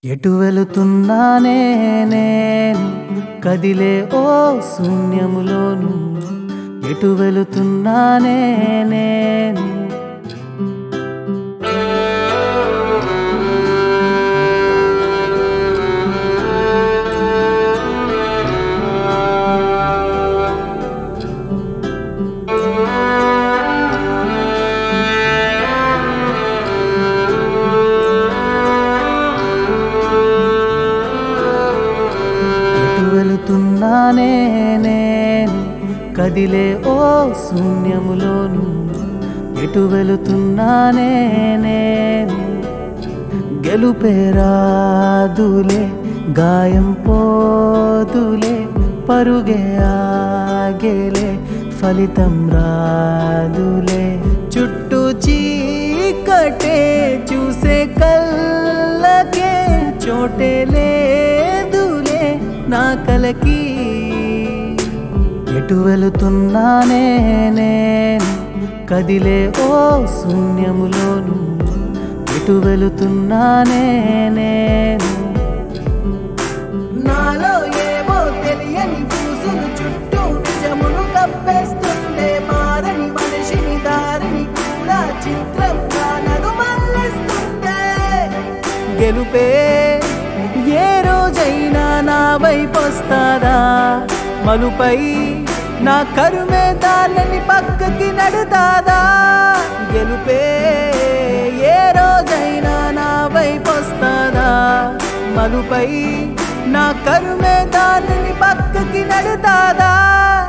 ఎటు వెళుతున్నానే నేను కదిలే ఓ శూన్యములోను ఎటు వెళుతున్నానే నేను ఎటు వెళుతున్నానే నేను కదిలే ఓ శూన్యములోను ఎటు వెళుతున్నానే నేను గెలుపేరాదులే గాయం పోదులే పరుగే ఆగేలే ఫలితం రాదులే చుట్టూ చీకటే చూసే కళ్ళకే చోటే లేదులే నా కలకి ఎటు వెళుతున్నానే నేను కదిలే ఓ శూన్యములోను ఎటు వెళుతున్నానే నేను నాలో ఏవో తెలియని పూసులు చుట్టూ నిజమును కప్పేస్తుండే మారని మనిషిని దారిని కూడా చిత్రంగా నడు మళ్ళిస్తుండే గెలుపే ఏ రోజైనా నా వైపు వస్తాదా మలుపై నా కరుమే దానిని పక్కకి నడుతాదా గెలుపే ఏ రోజైనా నా వైపు వస్తాదా మలుపై నా కరుమే దానిని పక్కకి నడుతాదా